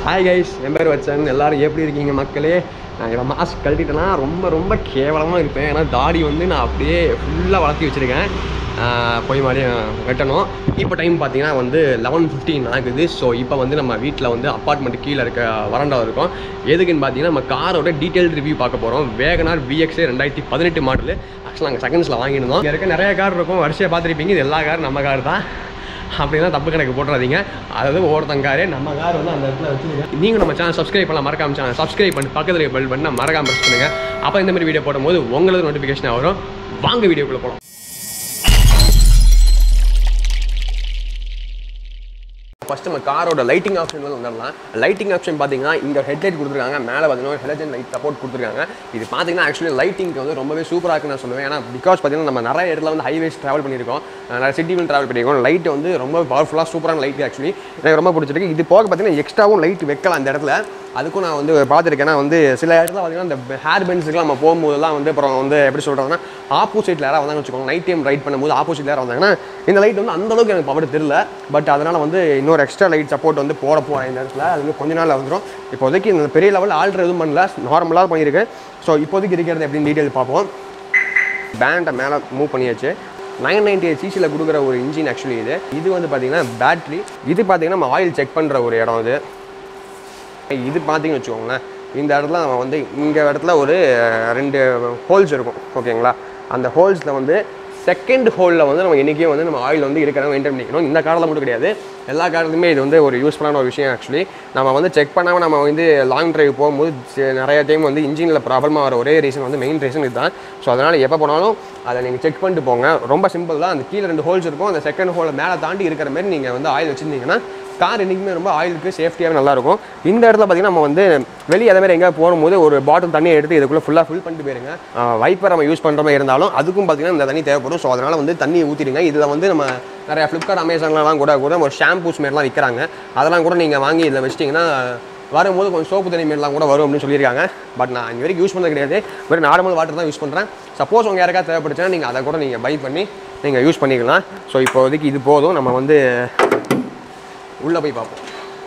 hi guys என் பேர் வச்சேன் எல்லாரும் எப்படி இருக்கீங்க மக்களே நான் என்னோட மாஸ்க் கழட்டிட்டேன்னா ரொம்ப ரொம்ப கேவலமாக இருப்பேன் ஏன்னா தாடி வந்து நான் அப்படியே ஃபுல்லாக வளர்த்தி வச்சுருக்கேன் ஆஹ் போய் மறுபடியும் வெட்டணும் இப்போ டைம் பார்த்தீங்கன்னா வந்து லெவன் ஃபிஃப்டின் ஆகுது ஸோ இப்போ வந்து நம்ம வீட்டில் வந்து அப்பார்ட்மெண்ட் கீழே இருக்க வராண்டாவில் இருக்கோம் எதுக்குன்னு பார்த்தீங்கன்னா நம்ம காரோட டீட்டெயில் ரிவ்யூ பார்க்க போகிறோம் வேகனார் விஎக்ஸே ரெண்டாயிரத்தி பதினெட்டு மாடல் ஆக்சுவலாக நாங்கள் செகண்ட்ஸில் வாங்கியிருந்தோம் இங்கே இருக்க நிறைய கார் இருக்கும் வரிசையாக பார்த்துருப்பீங்க இது எல்லா காரும் நம்ம கார் தான் அப்படின்னா தப்பு கணக்கு போட்டுறாதீங்க அதாவது ஒவ்வொருத்தங்க காரு நம்ம கார் வந்து அந்த இடத்துல வச்சுருக்கேன் நீங்கள் நம்ம சேனல் சப்ஸ்கிரைப் பண்ணலாம் மறக்காம சேனல் சப்ஸ்கிரைப் பண்ணி பக்கத்தில் பெல் பண்ணி மறக்காம ப்ரெஸ் பண்ணுங்க அப்போ இந்த மாதிரி வீடியோ போடும்போது உங்களுக்கு நோட்டிஃபிகேஷன் வரும் வாங்க வீடியோக்குள்ளே போகலாம் ஃபஸ்ட்டு நம்ம காரோட லைட்டிங் ஆப்ஷன் வந்து வந்துடலாம் லைட்டிங் ஆப்ஷன் பார்த்தீங்கன்னா இங்கே ஹெட்லைட் கொடுத்துருக்காங்க மேலே பார்த்தீங்கன்னா ஹெலஜன் லைட் சப்போர்ட் கொடுத்துருக்காங்க இது பார்த்தீங்கன்னா ஆக்சுவலி லைட்டிங்க்கு வந்து ரொம்பவே சூப்பராக இருக்குன்னு நான் சொல்லுவேன் ஏன்னா பிகாஸ் பார்த்தீங்கன்னா நம்ம நிறைய இடத்துல வந்து ஹைவேஸ் ட்ராவல் பண்ணியிருக்கோம் அஹ் நிறைய சிட்டிவில் ட்ராவல் பண்ணியிருக்கோம் லைட் வந்து ரொம்ப பவர்ஃபுல்லாக சூப்பரான லைட் ஆக்சுவலி எனக்கு ரொம்ப பிடிச்சிருக்கு இது போக பார்த்தீங்கன்னா எக்ஸ்ட்ராவும் லைட் வைக்கலாம் அந்த இடத்துல அதுக்கும் நான் வந்து பார்த்துருக்கேன் ஏன்னா வந்து சில இடத்துல பார்த்தீங்கன்னா இந்த ஹேர் பென்ஸுக்குலாம் நம்ம போகும்போதெல்லாம் வந்து அப்புறம் வந்து எப்படி சொல்கிறதுனா ஆப்போசிட்டில் யாராவது வந்தாங்க வச்சுக்கோங்க நைட் டைம் ரைட் பண்ணும்போது ஆப்போசிட்டில் யாராவது வந்தாங்கன்னா இந்த லைட் வந்து அந்த அளவுக்கு எனக்கு பவர் தெரியல பட் அதனால் வந்து இன்னொரு எக்ஸ்ட்ரா லைட் சப்போர்ட் வந்து போட போகிறேன் இந்த இடத்துல அது வந்து கொஞ்ச நாள் வந்துடும் இப்போதைக்கு இந்த பெரிய லெவல் ஆல்ட்ரு எதுவும் பண்ணல நார்மலாக பண்ணியிருக்கேன் ஸோ இப்போதைக்கு இருக்கிறது எப்படின்னு டீட்டெயில் பார்ப்போம் பேண்டை மேலே மூவ் பண்ணியாச்சு நைன் நைன்டி எயிட் சிசியில் கொடுக்குற ஒரு இன்ஜின் ஆக்சுவலி இது இது வந்து பார்த்தீங்கன்னா பேட்ரி இது பார்த்தீங்கன்னா நம்ம ஆயில் செக் பண்ணுற ஒரு இடம் இது இது பார்த்தீங்கன்னு வச்சுக்கோங்களேன் இந்த இடத்துல நம்ம வந்து இங்கே இடத்துல ஒரு அஹ், ரெண்டு ஹோல்ஸ் இருக்கும் ஓகேங்களா அந்த ஹோல்ஸில் வந்து செகண்ட் ஹோலில் வந்து நம்ம என்றைக்கும் வந்து நம்ம ஆயில் வந்து இருக்கிறத மெயின்டைன் பண்ணிக்கணும் இந்த காரில் மட்டும் கிடையாது எல்லா கார்லையுமே இது வந்து ஒரு யூஸ்ஃபுல்லான ஒரு விஷயம் ஆக்சுவலி நம்ம வந்து செக் பண்ணாமல் நம்ம வந்து லாங் டிரைவ் போகும்போது சி- நிறைய டைம் வந்து இன்ஜினில் ப்ராப்ளமாக வர ஒரே ரீசன் வந்து மெயின் ரீசன் இதுதான் ஸோ அதனால் எப்போ போனாலும் அதை நீங்கள் செக் பண்ணிட்டு போங்க ரொம்ப சிம்பிள் தான் அந்த கீழே ரெண்டு ஹோல்ஸ் இருக்கும் அந்த செகண்ட் ஹோலை மேலே தாண்டி இருக்கிற மாதிரி நீங்கள் வந்து ஆயில் வச்சுருந்தீங்கன்னா கார் என்றைக்குமே ரொம்ப ஆயிலுக்கு சேஃப்டியாகவே நல்லாயிருக்கும் இந்த இடத்துல பார்த்தீங்கன்னா நம்ம வந்து வெளியே அதே மாதிரி எங்கேயா போகும்போது ஒரு பாட்டில் தண்ணியை எடுத்து இதுக்குள்ளே ஃபுல்லாக ஃபில் பண்ணிட்டு போயிருங்க வைப்பர் நம்ம யூஸ் பண்ணுற மாதிரி இருந்தாலும் அதுக்கும் பார்த்தீங்கன்னா இந்த தண்ணி தேவைப்படும் ஸோ அதனால் வந்து தண்ணியை ஊற்றிடுங்க இதில் வந்து நம்ம நிறைய ஃப்ளிப்கார்ட் அமேசான்லாம் கூட கூட ஒரு ஷாம்பூஸ் மாரிலாம் விற்கிறாங்க அதெல்லாம் கூட நீங்கள் வாங்கி இதில் வச்சிட்டிங்கன்னா வரும்போது கொஞ்சம் சோப்பு தண்ணி மாரிலாம் கூட வரும் அப்படின்னு சொல்லியிருக்காங்க பட் நான் இது வரைக்கும் யூஸ் பண்ணது கிடையாது வெறும் நார்மல் வாட்டர் தான் யூஸ் பண்ணுறேன் சப்போஸ் உங்கள் யாருக்கா தேவைப்படுச்சுன்னா நீங்கள் அதை கூட நீங்கள் பை பண்ணி நீங்கள் யூஸ் பண்ணிக்கலாம் ஸோ இப்போதைக்கு இது போதும் நம்ம வந்து உள்ளே போய் பார்ப்போம்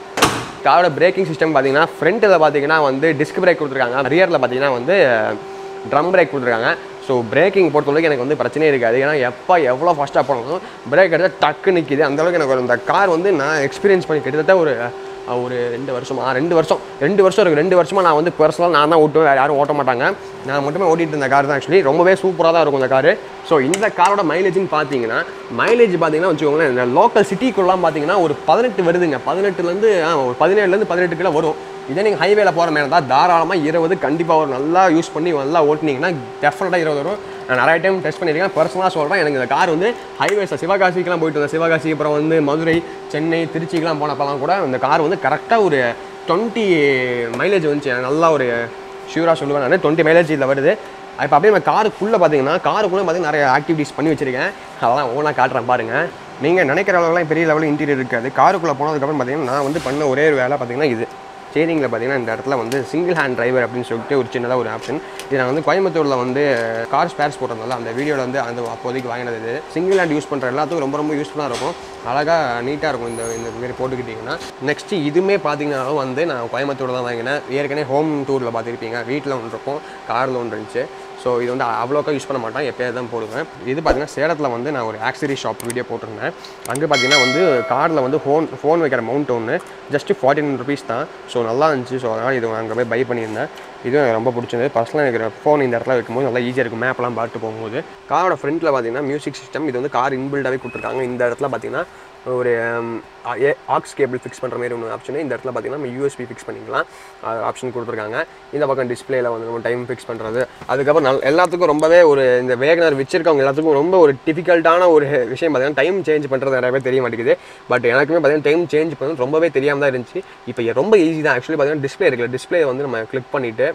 காரோட பிரேக்கிங் சிஸ்டம் பார்த்தீங்கன்னா ஃப்ரண்ட்டில் பார்த்தீங்கன்னா வந்து டிஸ்க் பிரேக் கொடுத்துருக்காங்க ரியரில் பார்த்தீங்கன்னா வந்து ட்ரம் பிரேக் கொடுத்துருக்காங்க ஸோ பிரேக்கிங் பொறுத்தவரைக்கும் எனக்கு வந்து பிரச்சனையே இருக்காது ஏன்னா எப்போ எவ்வளோ ஃபாஸ்ட்டாக போனாலும் பிரேக் எடுத்தால் டக்கு நிற்கிது அந்தளவுக்கு எனக்கு ஒரு இந்த கார் வந்து நான் எக்ஸ்பீரியன்ஸ் பண்ணி கிட்டத்தட்ட ஒரு அஹ், ஒரு ரெண்டு வருஷமா ரெண்டு வருஷம் ரெண்டு வருஷம் இருக்குது ரெண்டு வருஷமாக நான் வந்து பர்சனலாக நான் தான் ஓட்டுவேன் வேறு யாரும் ஓட்ட மாட்டாங்க நான் மட்டுமே ஓட்டிட்டு இருந்த கார் தான் ஆக்சுவலி ரொம்பவே சூப்பராக தான் இருக்கும் இந்த காரு ஸோ இந்த காரோட மைலேஜ்னு பார்த்தீங்கன்னா மைலேஜ் பார்த்தீங்கன்னா வச்சுக்கோங்களேன் இந்த லோக்கல் சிட்டிக்குள்ளலாம் பார்த்தீங்கன்னா ஒரு பதினெட்டு வருதுங்க பதினெட்டுலேருந்து ஒரு பதினேழுலேருந்து பதினெட்டு கிலோ வரும் இதே நீங்கள் ஹைவேல போகிற மாதிரி இருந்தால் தாராளமாக இருபது கண்டிப்பாக ஒரு நல்லா யூஸ் பண்ணி நல்லா ஓட்டினீங்கன்னா டெஃபினட்டாக இருபது வரும் நான் நிறைய டைம் டெஸ்ட் பண்ணியிருக்கேன் பர்சனலாக சொல்கிறேன் எனக்கு இந்த கார் வந்து ஹைவேஸில் சிவகாசிக்கெலாம் போயிட்டு வந்தேன் சிவகாசி அப்புறம் வந்து மதுரை சென்னை திருச்சிக்கெலாம் போனப்பெல்லாம் கூட இந்த கார் வந்து கரெக்டாக ஒரு டுவெண்ட்டி மைலேஜ் வந்துச்சு எனக்கு நல்லா ஒரு ஷூராக சொல்லுவேன் நான் டுவெண்ட்டி மைலேஜ் இதில் வருது இப்போ அப்படியே நம்ம காருக்குள்ளே பார்த்தீங்கன்னா காருக்குள்ளே பார்த்தீங்கன்னா நிறைய ஆக்டிவிட்டீஸ் பண்ணி வச்சிருக்கேன் அதெல்லாம் ஒவ்வொன்றா காட்டுறேன் பாருங்கள் நீங்கள் நினைக்கிற அளவுலாம் பெரிய லெவலில் இன்டீரியர் இருக்காது காருக்குள்ளே போனதுக்கப்புறம் பார்த்தீங்கன்னா நான் வந்து பண்ண ஒரே ஒரு வேலை பார்த்தீங்கன்னா இது ஸ்டேரிங்கில் பார்த்தீங்கன்னா இந்த இடத்துல வந்து சிங்கிள் ஹேண்ட் டிரைவர் அப்படின்னு சொல்லிட்டு ஒரு சின்னதாக ஒரு ஆப்ஷன் இது நான் வந்து கோயம்புத்தூரில் வந்து கார் ஸ்பேர்ஸ் போட்டிருந்தால அந்த வீடியோவில் வந்து அந்த அப்போதைக்கு வாங்கினது இது சிங்கிள் ஹேண்ட் யூஸ் பண்ணுற எல்லாத்துக்கும் ரொம்ப ரொம்ப யூஸ்ஃபுல்லாக இருக்கும் அழகாக நீட்டாக இருக்கும் இந்த இந்த மாதிரி போட்டுக்கிட்டிங்கன்னா நெக்ஸ்ட்டு இதுவுமே பார்த்தீங்கன்னாலும் வந்து நான் கோயம்புத்தூர் தான் வாங்கினேன் ஏற்கனவே ஹோம் டூரில் பார்த்துருப்பீங்க வீட்டில் ஒன்று இருக்கும் காரில் ஒன்று இருந்துச்சு ஸோ இது வந்து அவ்வளோக்கா யூஸ் பண்ண மாட்டேன் எப்போயாவது தான் போடுவேன் இது பார்த்தீங்கன்னா சேலத்தில் வந்து நான் ஒரு ஆக்சரி ஷாப் வீடியோ போட்டிருந்தேன் அங்கே பார்த்தீங்கன்னா வந்து காரில் வந்து ஃபோன் ஃபோன் வைக்கிற மவுண்ட் ஒன்று ஜஸ்ட் ஃபார்ட்டின் ருபீஸ் தான் ஸோ நல்லா இருந்துச்சு ஸோ அதனால் இது அங்கே போய் பை பண்ணியிருந்தேன் இதுவும் எனக்கு ரொம்ப பிடிச்சிருந்தது பர்சனலாக எனக்கு ஃபோன் இந்த இடத்துல வைக்கும்போது நல்லா ஈஸியாக இருக்கும் மேப்லாம் பார்த்து போகும்போது காரோட ஃப்ரண்ட்டில் பார்த்தீங்கன்னா மியூசிக் சிஸ்டம் இது வந்து கார் இன்பில்டாகவே கொடுத்துருக்காங்க இந்த இடத்துல பார்த்தீங்கன்னா ஒரு ஆக்ஸ் கேபிள் ஃபிக்ஸ் பண்ணுற மாதிரி ஒன்று ஆப்ஷன் இந்த இடத்துல பார்த்தீங்கன்னா நம்ம யூஎஸ்பி ஃபிக்ஸ் பண்ணிக்கலாம் ஆப்ஷன் கொடுத்துருக்காங்க இந்த பக்கம் டிஸ்பிளேல வந்து நம்ம டைம் ஃபிக்ஸ் பண்ணுறது அதுக்கப்புறம் நல் எல்லாத்துக்கும் ரொம்பவே ஒரு இந்த வேகனர் வச்சிருக்கவங்க எல்லாத்துக்கும் ரொம்ப ஒரு டிஃபிகல்ட்டான ஒரு விஷயம் பார்த்தீங்கன்னா டைம் சேஞ்ச் பண்ணுறது நிறைய பேர் தெரிய மாட்டேங்குது பட் எனக்குமே பார்த்தீங்கன்னா டைம் சேஞ்ச் பண்ணது ரொம்பவே தெரியாமல் தான் இருந்துச்சு இப்போ ரொம்ப ஈஸி தான் ஆக்சுவலி பார்த்தீங்கன்னா டிஸ்பிளே இருக்குல்ல டிஸ்பிளே வந்து நம்ம கிளிக் பண்ணிவிட்டு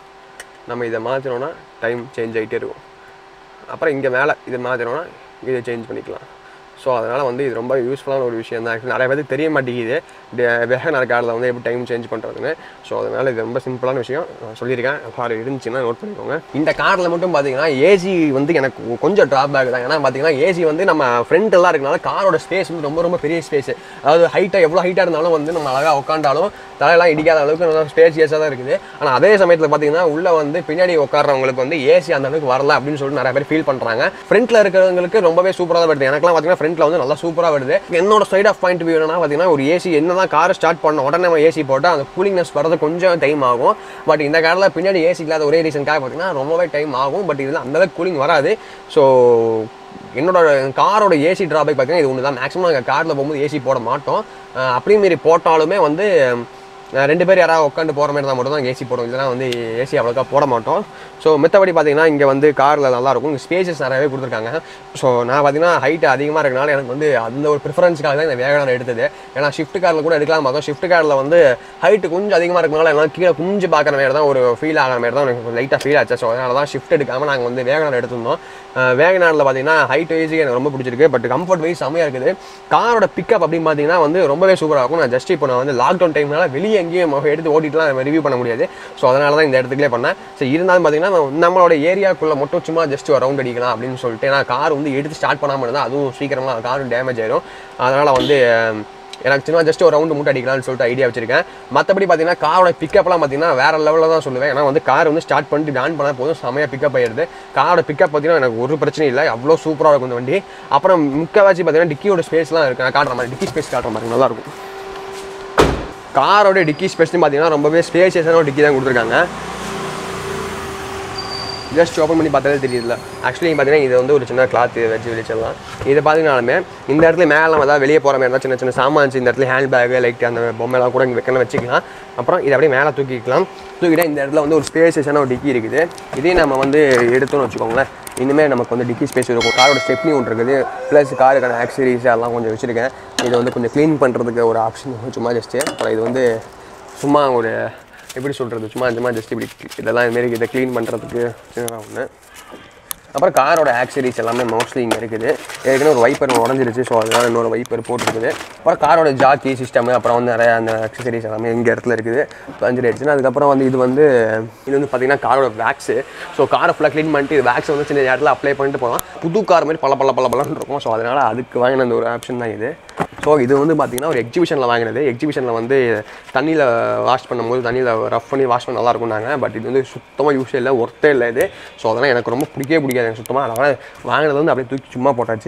நம்ம இதை மாற்றினோன்னா டைம் சேஞ்ச் ஆகிட்டே இருக்கும் அப்புறம் இங்கே மேலே இதை மாற்றினோன்னா இதை சேஞ்ச் பண்ணிக்கலாம் ஸோ அதனால் வந்து இது ரொம்ப யூஸ்ஃபுல்லான ஒரு விஷயம் தான் ஆக்சுவலி நிறைய பேருக்கு தெரிய மாட்டேங்குது வேகனார் காரில் வந்து எப்படி டைம் சேஞ்ச் பண்ணுறதுன்னு ஸோ அதனால் இது ரொம்ப சிம்பிளான விஷயம் நான் சொல்லியிருக்கேன் கார் இருந்துச்சுன்னா நோட் பண்ணிக்கோங்க இந்த காரில் மட்டும் பார்த்தீங்கன்னா ஏசி வந்து எனக்கு கொஞ்சம் ட்ராபேக் தான் ஏன்னா பார்த்தீங்கன்னா ஏசி வந்து நம்ம ஃப்ரண்ட் எல்லாம் இருக்கனால காரோட ஸ்பேஸ் வந்து ரொம்ப ரொம்ப பெரிய ஸ்பேஸ் அதாவது ஹைட்டாக எவ்வளோ ஹைட்டாக இருந்தாலும் வந்து நம்ம அழகாக உட்காந்தாலும் தலையெல்லாம் இடிக்காத அளவுக்கு நல்லா ஸ்பேசியஸாக தான் இருக்குது ஆனால் அதே சமயத்தில் பார்த்தீங்கன்னா உள்ளே வந்து பின்னாடி உட்காரவங்களுக்கு வந்து ஏசி அந்த அளவுக்கு வரல அப்படின்னு சொல்லிட்டு நிறைய பேர் ஃபீல் பண்ணுறாங்க ஃப்ரண்ட்டில் இருக்கிறவங்களுக்கு ரொம்பவே சூப்பராக தான் வருது எனக்குலாம் பார்த்தீங்கன்னா ஃப்ரண்ட்டில் வந்து நல்லா சூப்பராக வருது என்னோட சைட் ஆஃப் பாயிண்ட் வியூ என்னன்னா பார்த்தீங்கன்னா ஒரு ஏசி என்ன தான் காரை ஸ்டார்ட் பண்ண உடனே நம்ம ஏசி போட்டால் அந்த கூலிங்னஸ் வரது கொஞ்சம் டைம் ஆகும் பட் இந்த காரில் பின்னாடி ஏசி இல்லாத ஒரே ரீசனுக்காக பார்த்தீங்கன்னா ரொம்பவே டைம் ஆகும் பட் இதில் அந்தளவுக்கு கூலிங் வராது ஸோ என்னோட காரோட ஏசி ட்ராபேக் பார்த்தீங்கன்னா இது ஒன்று தான் மேக்ஸிமம் நாங்கள் காரில் போகும்போது ஏசி போட மாட்டோம் அஹ் அப்படியும் மீறி போட்டாலுமே வந்து அஹ் ரெண்டு பேர் யாராவது உட்காந்து போகிற மாதிரி தான் மட்டும் தான் ஏசி போடுவோம் இல்லைனா வந்து ஏசி அவ்வளோக்கா போட மாட்டோம் ஸோ மித்தபடி பார்த்தீங்கன்னா இங்கே வந்து காரில் நல்லாயிருக்கும் ஸ்பேசஸ் நிறையவே கொடுத்துருக்காங்க ஸோ நான் பார்த்தீங்கன்னா ஹைட் அதிகமாக இருக்கனால எனக்கு வந்து அந்த ஒரு ப்ரிஃபரன்ஸ்க்காக தான் இந்த வேகனார் எடுத்தது ஏன்னா ஷிஃப்ட் காரில் கூட எடுக்கலாம் பார்த்தோம் ஷிஃப்ட் காரில் வந்து ஹைட்டு கொஞ்சம் அதிகமாக இருக்கனால எல்லாம் கீழே குஞ்சு பார்க்குற மாதிரி தான் ஒரு ஃபீல் ஆகிற மாதிரி தான் எனக்கு லைட்டாக ஃபீல் ஆச்சு ஸோ அதனால தான் ஷிஃப்ட் எடுக்காமல் நாங்கள் வந்து வேகனார் எடுத்திருந்தோம் வேகனாரில் பார்த்தீங்கன்னா ஹைட் வைஸுக்கு எனக்கு ரொம்ப பிடிச்சிருக்கு பட் கம்ஃபர்ட் வைஸ் செம்மையாக இருக்குது காரோட பிக்கப் அப்படின்னு பார்த்தீங்கன்னா வந்து ரொம்பவே சூப்பராக இருக்கும் நான் ஜஸ்ட் இப்போ நான் வந்து லாக்டவுன் டைம்னால வெளியே எங்கேயும் எடுத்து ஓட்டிட்டுலாம் ரிவ்யூ பண்ண முடியாது ஸோ அதனால தான் இந்த இடத்துக்குள்ளே பண்ணேன் ஸோ இருந்தாலும் பார்த்தீங்கன்னா நம்ம- நம்மளோட ஏரியாக்குள்ளே மட்டும் சும்மா ஜஸ்ட் ஒரு ரவுண்ட் அடிக்கலாம் அப்படின்னு சொல்லிட்டு ஏன்னா கார் வந்து எடுத்து ஸ்டார்ட் பண்ணாமல் இருந்தால் அதுவும் சீக்கிரமாக காரும் டேமேஜ் ஆயிரும் அதனால் வந்து அஹ், எனக்கு சின்ன ஜஸ்ட் ஒரு ரவுண்டு மட்டும் அடிக்கலாம்னு சொல்லிட்டு ஐடியா வச்சிருக்கேன் மற்றபடி பார்த்தீங்கன்னா காரோட பிக்கப்லாம் பார்த்தீங்கன்னா வேற லெவலில் தான் சொல்லுவேன் ஏன்னா வந்து கார் வந்து ஸ்டார்ட் பண்ணிட்டு டான் பண்ணால் போதும் செமையாக பிக்கப் ஆயிடுது காரோட பிக்கப் பார்த்தீங்கன்னா எனக்கு ஒரு பிரச்சனையும் இல்லை அவ்வளோ சூப்பராக இருக்கும் இந்த வண்டி அப்புறம் முக்கால்வாசி பார்த்தீங்கன்னா டிக்கியோட ஸ்பேஸ்லாம் இருக்கு நான் காட்டுற மாதிரி டிக்கி ஸ்பேஸ் காட்டுற மாதிரி நல்லா இருக்கும் காரோட டிக்கி ஸ்பேஸ்னு பார்த்தீங்கன்னா ரொம்பவே ஸ்பேசியஸான ஒரு டிக்கி தான் கொடுத்துருக்காங்க ஜஸ்ட் ஓப்பன் பண்ணி பார்த்தாலே தெரியுதுல ஆக்சுவலி பார்த்தீங்கன்னா இது வந்து ஒரு சின்ன கிளாத் வச்சு வெளிச்சிடலாம் இதை பார்த்தீங்கனாலுமே இந்த இடத்துல மேலே நம்ம ஏதாவது வெளியே போகிற மாதிரி இருந்தால் சின்ன சின்ன சாமான்ஸ் இந்த இடத்துல ஹேண்ட் பேக் லைக் அந்த பொம்மைலாம் கூட இங்கே வைக்கணும் வச்சுக்கலாம் அப்புறம் இதை அப்படியே மேலே தூக்கிக்கலாம் தூக்கிட்டா இந்த இடத்துல வந்து ஒரு ஸ்பேசியஸான ஒரு டிக்கி இருக்குது இதே நம்ம வந்து எடுத்தோம்னு வச்சுக்கோங்களேன் இனிமேல் நமக்கு வந்து டிக்கி ஸ்பேஸ் இருக்கும் காரோட ஸ்டெப்னி ஒன்று இருக்குது ப்ளஸ் காருக்கான ஆக்சரிஸ் அதெல்லாம் கொஞ்சம் வச்சுருக்கேன் இதை வந்து கொஞ்சம் க்ளீன் பண்ணுறதுக்கு ஒரு ஆப்ஷன் சும்மா ஜஸ்ட்டு அப்புறம் இது வந்து சும்மா ஒரு எப்படி சொல்கிறது சும்மா சும்மா ஜஸ்ட் இப்படி இதெல்லாம் இதுமாரி இதை க்ளீன் பண்ணுறதுக்கு சின்னதாக ஒன்று அப்புறம் காரோட ஆக்சரிஸ் எல்லாமே மோஸ்ட்லி இங்கே இருக்குது ஏற்கனவே ஒரு வைப்பர் உடஞ்சிருச்சு ஸோ அதனால இன்னொரு வைப்பர் போட்டுருக்குது அப்புறம் காரோட ஜாக்கி சிஸ்டம் அப்புறம் வந்து நிறைய அந்த அக்சசரிஸ் எல்லாமே இங்கே இடத்துல இருக்குது பஞ்சிருச்சுன்னா அதுக்கப்புறம் வந்து இது வந்து இது வந்து பார்த்தீங்கன்னா காரோட வேக்ஸு ஸோ காரை ஃபுல்லாக க்ளீன் பண்ணிட்டு இது வேக்ஸ் வந்து சின்ன நேரத்தில் அப்ளை பண்ணிட்டு போகலாம் புது கார் மாதிரி பல பல பல பலன்னு இருக்கும் ஸோ அதனால் அதுக்கு வாங்கின அந்த ஒரு ஆப்ஷன் தான் இது ஸோ இது வந்து பார்த்தீங்கன்னா ஒரு எக்ஸிபிஷனில் வாங்கினது எக்ஸிபிஷனில் வந்து தண்ணியில் வாஷ் பண்ணும்போது தண்ணியில் ரஃப் பண்ணி வாஷ் பண்ண நல்லா இருக்கும்னாங்க பட் இது வந்து சுத்தமாக யூஸே இல்லை ஒர்த்தே இல்லை இது ஸோ அதெல்லாம் எனக்கு ரொம்ப பிடிக்கவே பிடிக்காது எனக்கு சுத்தமாக அதனால் வாங்கினது வந்து அப்படியே தூக்கி சும்மா போட்டாச்சு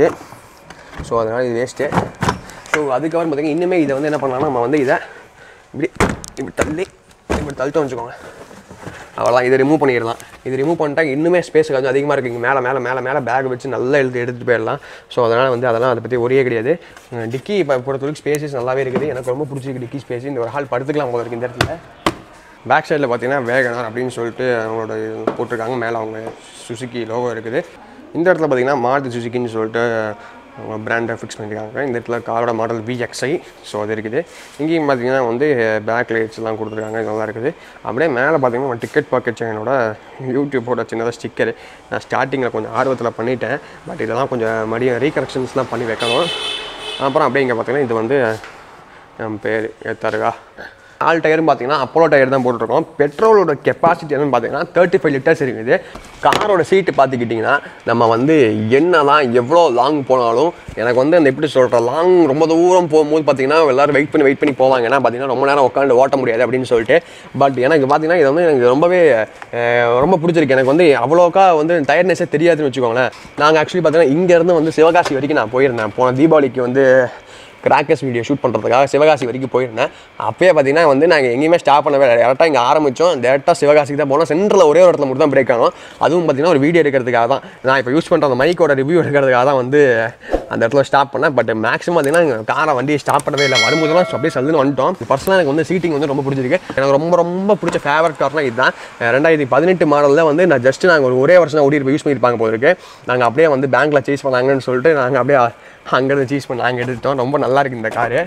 ஸோ அதனால் இது வேஸ்ட்டு ஸோ அதுக்கப்புறம் பார்த்தீங்கன்னா இன்னுமே இதை வந்து என்ன பண்ணலாம்னா நம்ம வந்து இதை இப்படி இப்படி தள்ளி இப்படி தள்ளிட்டு வச்சுக்கோங்க அவ்வளோதான் இதை ரிமூவ் பண்ணிடலாம் இது ரிமூவ் பண்ணிட்டா இன்னுமே ஸ்பேஸ் கொஞ்சம் அதிகமாக இருக்குது இங்கே மேலே மேலே மேலே மேலே பேக் வச்சு நல்லா எழுதி எடுத்துகிட்டு போயிடலாம் ஸோ அதனால் வந்து அதெல்லாம் அதை பற்றி ஒரே கிடையாது அஹ் டிக்கி இப்போ பொறுத்தவரைக்கும் ஸ்பேசஸ் நல்லாவே இருக்குது எனக்கு ரொம்ப பிடிச்சிருக்கு டிக்கி ஸ்பேஸ் இந்த ஒரு ஹால் படுத்துக்கலாம் போல இருக்கு இந்த இடத்துல பேக் சைடில் பார்த்தீங்கன்னா வேகனார் அப்படின்னு சொல்லிட்டு அவங்களோட இது போட்டிருக்காங்க மேலே அவங்க சுசுக்கி லோகோ இருக்குது இந்த இடத்துல பார்த்தீங்கன்னா மாருதி சுசுக்கின்னு சொல்லிட்டு அவங்க பிராண்டை ஃபிக்ஸ் பண்ணியிருக்காங்க இந்த இடத்துல காரோட மாடல் விஎக்ஸ்ஐ ஸோ அது இருக்குது இங்கேயும் பார்த்தீங்கன்னா வந்து பேக் லைட்ஸ்லாம் கொடுத்துருக்காங்க இது நல்லா இருக்குது அப்படியே மேலே பார்த்தீங்கன்னா டிக்கெட் பாக்கெட் என்னோட யூடியூப்போட சின்னதாக ஸ்டிக்கர் நான் ஸ்டார்டிங்கில் கொஞ்சம் ஆர்வத்தில் பண்ணிட்டேன் பட் இதெல்லாம் கொஞ்சம் மறுபடியும் ரீகரெக்ஷன்ஸ்லாம் பண்ணி வைக்கணும் அப்புறம் அப்படியே இங்கே பார்த்தீங்கன்னா இது வந்து நம்ம பேர் ஏத்தாருகா ஆல் டயரும் பார்த்தீங்கன்னா அப்போலோ டயர் தான் போட்டிருக்கோம் பெட்ரோலோட கெப்பாசிட்டி என்னன்னு பார்த்தீங்கன்னா தேர்ட்டி ஃபைவ் லிட்டர்ஸ் இருக்குது காரோட சீட்டு பார்த்துக்கிட்டிங்கன்னா நம்ம வந்து என்னதான் எவ்வளோ லாங் போனாலும் எனக்கு வந்து அந்த எப்படி சொல்கிற லாங் ரொம்ப தூரம் போகும்போது பார்த்தீங்கன்னா எல்லாரும் வெயிட் பண்ணி வெயிட் பண்ணி போவாங்க ஏன்னா பார்த்தீங்கன்னா ரொம்ப நேரம் உட்காந்து ஓட்ட முடியாது அப்படின்னு சொல்லிட்டு பட் எனக்கு பார்த்தீங்கன்னா இது வந்து எனக்கு ரொம்பவே அஹ், ரொம்ப பிடிச்சிருக்கு எனக்கு வந்து அவ்வளோக்கா வந்து டயர்னஸே தெரியாதுன்னு வச்சுக்கோங்களேன் நாங்கள் ஆக்சுவலி பார்த்தீங்கன்னா இங்கேருந்து வந்து சிவகாசி வரைக்கும் நான் போயிருந்தேன் போன தீபாவளிக்கு வந்து கிராக்கர்ஸ் வீடியோ ஷூட் பண்ணுறதுக்காக சிவகாசி வரைக்கும் போயிருந்தேன் அப்பயே பார்த்தீங்கன்னா வந்து நாங்கள் எங்கேயுமே ஸ்டாப் பண்ணவே இல்லை டேரெக்டாக இங்கே ஆரம்பித்தோம் டேரெக்டாக சிவகாசிக்கு தான் போனோம் சென்டரில் ஒரே ஒரு இடத்துல மட்டும் தான் பிரேக் ஆனோம் அதுவும் பார்த்தீங்கன்னா ஒரு வீடியோ எடுக்கிறதுக்காக தான் நான் இப்போ யூஸ் பண்ணுற அந்த மைக்கோட ரிவ்யூ எடுக்கிறதுக்காக தான் வந்து அந்த இடத்துல ஸ்டாப் பண்ணேன் பட் மேக்ஸிமம் பார்த்தீங்கன்னா காரை வண்டியை ஸ்டாப் பண்ணவே இல்லை வரும்போதெல்லாம் அப்படியே சல்லுன்னு வந்துட்டோம் பர்சனலாக எனக்கு வந்து சீட்டிங் வந்து ரொம்ப பிடிச்சிருக்கு எனக்கு ரொம்ப ரொம்ப பிடிச்ச ஃபேவரட் கார்னா இதுதான் அஹ் ரெண்டாயிரத்தி பதினெட்டு மாடலில் வந்து நான் ஜஸ்ட் நாங்கள் ஒரு ஒரே வருஷம் ஓடி யூஸ் பண்ணியிருப்பாங்க போயிருக்கு நாங்கள் அப்படியே வந்து பேங்க்கில் சேஸ் பண்ணாங்கன்னு சொல்லிட்டு நாங்கள் அப்படியே அங்கேருந்து சீஸ் பண்ணி நாங்கள் எடுத்துட்டோம் ரொம்ப நல்லா இருக்கு இந்த காரு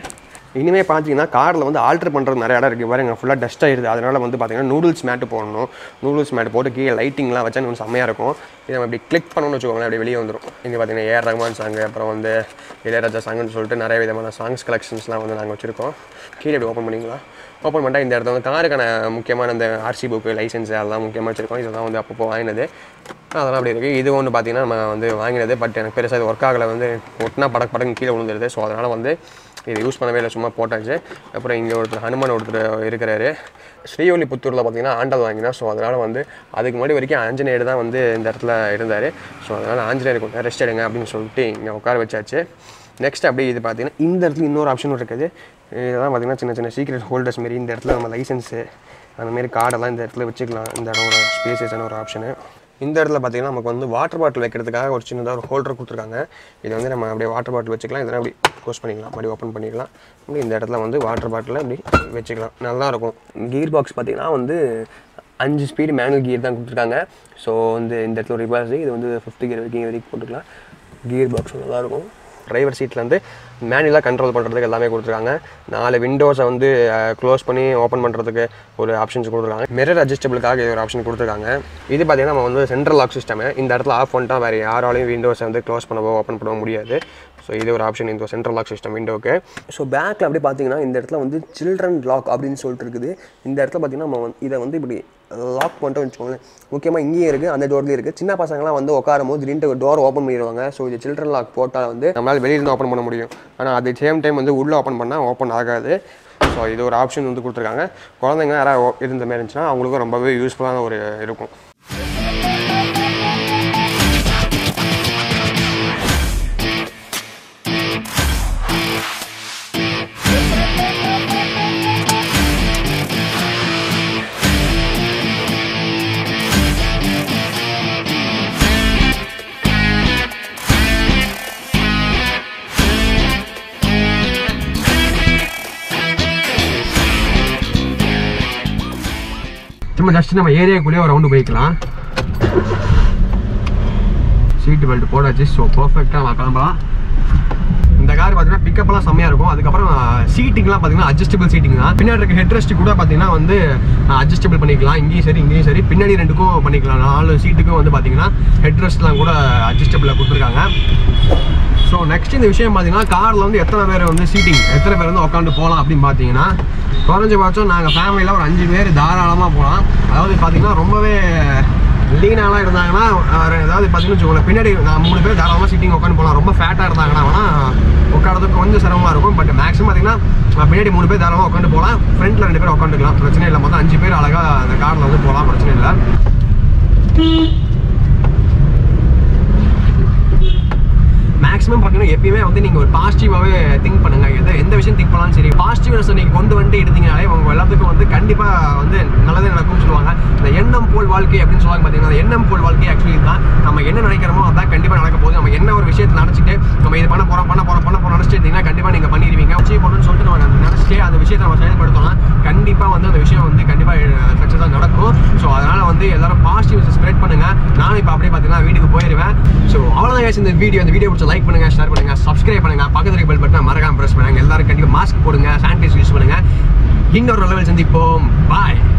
இனிமேல் பார்த்தீங்கன்னா காரில் வந்து ஆல்ட்ரு பண்ணுறது நிறைய இடம் இருக்குது பாருங்க ஃபுல்லாக டஸ்ட் ஆயிடுது அதனால் வந்து பார்த்தீங்கன்னா நூடுல்ஸ் மேட்டு போடணும் நூடுல்ஸ் மேட் போட்டு கீழே லைட்டிங்லாம் வச்சா கொஞ்சம் செம்மையாக இருக்கும் இதை நம்ம இப்படி கிளிக் பண்ணணும்னு வச்சுக்கோங்களேன் அப்படி வெளியே வந்துடும் இங்கே பார்த்தீங்கன்னா ஏஆர் ரஹ்மான் சாங் அப்புறம் வந்து இளையராஜா சாங்னு சொல்லிட்டு நிறைய விதமான சாங்ஸ் கலெக்ஷன்ஸ்லாம் வந்து நாங்கள் வச்சுருக்கோம் கீழே இப்படி ஓப்பன் பண்ணிங்களா ஓப்பன் பண்ணிட்டா இந்த இடத்துல வந்து காருக்கான முக்கியமான இந்த ஆர்சி புக்கு லைசன்ஸ் அதெல்லாம் முக்கியமாக வச்சுருக்கோம் இதெல்லாம் வந்து அப்பப்போ வாங்கினது அதெல்லாம் அப்படி இருக்குது இது ஒன்று பார்த்தீங்கன்னா நம்ம வந்து வாங்கினது பட் எனக்கு பெருசாக இது ஒர்க் ஆகலை வந்து ஒட்டினா படக்கு படக்கு கீழே விழுந்துருது ஸோ அதனால் வந்து இது யூஸ் பண்ணவே இல்லை சும்மா போட்டாச்சு அப்புறம் இங்கே ஒருத்தர் ஹனுமான் ஒருத்தர் இருக்கிறாரு ஸ்ரீவல்லிபுத்தூரில் பார்த்தீங்கன்னா ஆண்டாள் வாங்கினா ஸோ அதனால் வந்து அதுக்கு முன்னாடி வரைக்கும் ஆஞ்சநேயர் தான் வந்து இந்த இடத்துல இருந்தார் ஸோ அதனால் ஆஞ்சநேயர் கொஞ்சம் ரெஸ்ட் எடுங்க அப்படின்னு சொல்லிட்டு இங்கே உட்கார வச்சாச்சு நெக்ஸ்ட் அப்படியே இது பார்த்தீங்கன்னா இந்த இடத்துல இன்னொரு ஆப்ஷன் இருக்குது இதெல்லாம் பார்த்தீங்கன்னா சின்ன சின்ன சீக்ரெட் ஹோல்டர்ஸ் மாரி இந்த இடத்துல நம்ம லைசன்ஸு அந்த மாதிரி கார்டெல்லாம் இந்த இடத்துல வச்சுக்கலாம் இந்த இடம் ஒரு ஸ்பேசஸான ஒரு ஆப்ஷனு இந்த இடத்துல பார்த்தீங்கன்னா நமக்கு வந்து வாட்டர் பாட்டில் வைக்கிறதுக்காக ஒரு சின்னதாக ஒரு ஹோல்டர் கொடுத்துருக்காங்க இது வந்து நம்ம அப்படியே வாட்டர் பாட்டில் வச்சுக்கலாம் இதெல்லாம் அப்படி க்ளோஸ் பண்ணிக்கலாம் அப்படி ஓப்பன் பண்ணிக்கலாம் அப்படி இந்த இடத்துல வந்து வாட்டர் பாட்டில் அப்படி வச்சுக்கலாம் நல்லாயிருக்கும் கீர் பாக்ஸ் பார்த்தீங்கன்னா வந்து அஞ்சு ஸ்பீடு மேனுவல் கியர் தான் கொடுத்துருக்காங்க ஸோ வந்து இந்த இடத்துல ரிவர்ஸ் இது வந்து ஃபிஃப்த் கியர் வரைக்கும் இங்க வரைக்கும் போட்டுக்கலாம் கியர் பாக்ஸ் நல்லாயிருக்கும் டிரைவர் சீட்லேருந்து மேனுவலாக கண்ட்ரோல் பண்ணுறதுக்கு எல்லாமே கொடுத்துருக்காங்க நாலு விண்டோஸை வந்து க்ளோஸ் பண்ணி ஓப்பன் பண்ணுறதுக்கு ஒரு ஆப்ஷன்ஸ் கொடுத்துருக்காங்க மிரர் அட்ஜஸ்டபிளுக்காக ஒரு ஆப்ஷன் கொடுத்துருக்காங்க இது பார்த்தீங்கன்னா நம்ம வந்து சென்ட்ரல் லாக் சிஸ்டம் இந்த இடத்துல ஆஃப் பண்ணிட்டா வேறு யாராலையும் விண்டோஸை வந்து க்ளோஸ் பண்ணவோ ஓப்பன் பண்ணவோ முடியாது ஸோ இது ஒரு ஆப்ஷன் இந்த சென்ட்ரல் லாக் சிஸ்டம் விண்டோக்கு ஸோ பேக்கில் அப்படியே பார்த்தீங்கன்னா இந்த இடத்துல வந்து சில்ட்ரன் லாக் அப்படின்னு சொல்லிட்டு இருக்குது இந்த இடத்துல பார்த்தீங்கன்னா நம்ம வந்து இதை வந்து இப்படி லாக் பண்ணிட்டு வச்சுக்கோங்களேன் முக்கியமாக இங்கேயும் இருக்குது அந்த டோர்லேயும் இருக்குது சின்ன பசங்களாம் வந்து உட்காரும் போது திடீர்னு டோர் ஓப்பன் பண்ணிடுவாங்க ஸோ இது சில்ட்ரன் லாக் போட்டால் வந்து நம்மளால் வெளியிருந்து ஓப்பன் பண்ண முடியும் ஆனால் அது சேம் டைம் வந்து உள்ளே ஓப்பன் பண்ணால் ஓப்பன் ஆகாது ஸோ இது ஒரு ஆப்ஷன் வந்து கொடுத்துருக்காங்க குழந்தைங்க யாராவது இருந்த மாதிரி இருந்துச்சுன்னா அவங்களுக்கும் ரொம்பவே யூஸ்ஃபுல்லான ஒரு இருக்கும் சும்மா ஜஸ்ட் நம்ம ஏரியாக்குள்ளேயே ஒரு ரவுண்டு போய்க்கலாம் சீட் பெல்ட் போடாச்சு ஸோ பர்ஃபெக்டாக நான் கிளம்பலாம் இந்த கார் பார்த்தீங்கன்னா பிக்கப்லாம் செம்மையாக இருக்கும் அதுக்கப்புறம் சீட்டிங்லாம் பார்த்தீங்கன்னா அட்ஜஸ்டபிள் சீட்டிங் தான் பின்னாடி இருக்க ஹெட் ரெஸ்ட் கூட பார்த்தீங்கன்னா வந்து அட்ஜஸ்டபிள் பண்ணிக்கலாம் இங்கேயும் சரி இங்கேயும் சரி பின்னாடி ரெண்டுக்கும் பண்ணிக்கலாம் நாலு சீட்டுக்கும் வந்து பார்த்தீங்கன்னா ஹெட் ரெஸ்ட்லாம் கூட அட்ஜஸ்டபிளாக கொடுத்துருக்காங்க ஸோ நெக்ஸ்ட் இந்த விஷயம் பார்த்தீங்கன்னா காரில் வந்து எத்தனை பேர் வந்து சீட்டிங் எத்தனை பேர் வந்து உட்காந்து போகலாம் அப்படின்னு பார்த்தீங்கன்னா குறைஞ்சபட்சம் நாங்கள் ஃபேமிலியில் ஒரு அஞ்சு பேர் தாராளமாக போகலாம் அதாவது பார்த்தீங்கன்னா ரொம்பவே லீனாலாம் இருந்தாங்கன்னா அஹ், ஏதாவது பார்த்தீங்கன்னு வச்சுக்கோங்களேன் பின்னாடி நான் மூணு பேர் தாராளமாக சீட்டிங் உட்காந்து போகலாம் ரொம்ப ஃபேட்டாக இருந்தாங்கன்னா வேணால் உட்காரதுக்கு கொஞ்சம் சிரமமாக இருக்கும் பட் மேக்ஸிமம் பார்த்தீங்கன்னா அஹ், பின்னாடி மூணு பேர் தாராளமாக உட்காந்து போகலாம் ஃப்ரண்ட்டில் ரெண்டு பேர் உட்காந்துக்கலாம் பிரச்சனை இல்லை மொத்தம் அஞ்சு பேர் அழகாக அந்த காரில் வந்து போகலாம் பிரச்சனை இல்லை மேக்ஸிமம் பார்த்தீங்கன்னா எப்பயுமே வந்து நீங்கள் ஒரு பாசிட்டிவாகவே திங்க் பண்ணுங்க எந்த எந்த விஷயம் திங்க் பண்ணாலும் சரி பாசிட்டிவ்னஸ் நீங்கள் கொண்டு வந்துட்டு இருந்தீங்கனாலே உங்க எல்லாத்துக்கும் வந்து கண்டிப்பாக வந்து நல்லதே நடக்கும்னு சொல்லுவாங்க இந்த எண்ணம் போல் வாழ்க்கை அப்படின்னு சொல்லுவாங்க பார்த்தீங்கன்னா அந்த எண்ணம் போல் வாழ்க்கை ஆக்சுவலி தான் நம்ம என்ன நினைக்கிறோமோ அதான் கண்டிப்பாக நடக்க போகுது நம்ம என்ன ஒரு விஷயத்தை நினச்சிட்டு நம்ம இது பண்ண போகிறோம் பண்ண போகிறோம் பண்ண போகிறோம் நினச்சிட்டு இருந்தீங்கன்னா கண்டிப்பாக நீங்கள் பண்ணிடுவீங்க அச்சீவ் பண்ணணும்னு சொல்லிட்டு நம்ம நினச்சிட்டே அந்த விஷயத்தை நம்ம செயல்படுத்தோம்னா கண்டிப்பாக வந்து அந்த விஷயம் வந்து கண்டிப்பாக சக்ஸஸாக நடக்கும் ஸோ அதனால் வந்து எல்லாரும் பாசிட்டிவ்ஸ் ஸ்ப்ரெட் பண்ணுங்க நானும் இப்போ அப்படியே பார்த்தீங்கன்னா வீட்டுக்கு போயிடுவேன் ஸோ அவ்வளோதான் guys இந்த வீடியோ இந்த வீடியோ பிடிச்ச லைக் பண்ணுங்க ஷேர் பண்ணுங்க சப்ஸ்கிரைப் பண்ணுங்க பக்கத்துல பெல் பட்டனை மறக்காம பிரஸ் பண்ணுங்க எல்லாரும் கண்டிப்பாக மாஸ்க் போடுங்க சானிடைஸ் யூஸ் பண்ணுங்க இன்னொரு லெவல் சந்திப்போம் பாய்